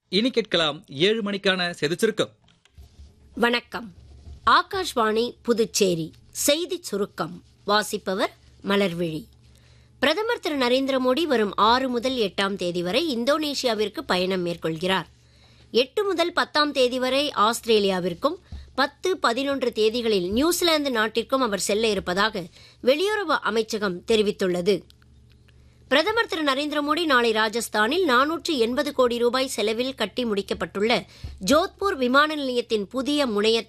இனி கேட்கலாம் ஏழு மணிக்கான செது சுருக்கம் வணக்கம் ஆகாஷ்வாணி புதுச்சேரி செய்திச் சுருக்கம் வாசிப்பவர் மலர்விழி பிரதமர் திரு நரேந்திர மோடி வரும் ஆறு முதல் எட்டாம் தேதி வரை இந்தோனேஷியாவிற்கு பயணம் மேற்கொள்கிறார் எட்டு முதல் பத்தாம் தேதி வரை ஆஸ்திரேலியாவிற்கும் பத்து பதினொன்று தேதிகளில் நியூசிலாந்து நாட்டிற்கும் அவர் செல்ல இருப்பதாக வெளியுறவு அமைச்சகம் தெரிவித்துள்ளது பிரதமர் திரு நரேந்திர மோடி நாளை ராஜஸ்தானில் நானூற்று எண்பது கோடி ரூபாய் செலவில் கட்டி முடிக்கப்பட்டுள்ள ஜோத்பூர் விமான நிலையத்தின் புதிய முனைய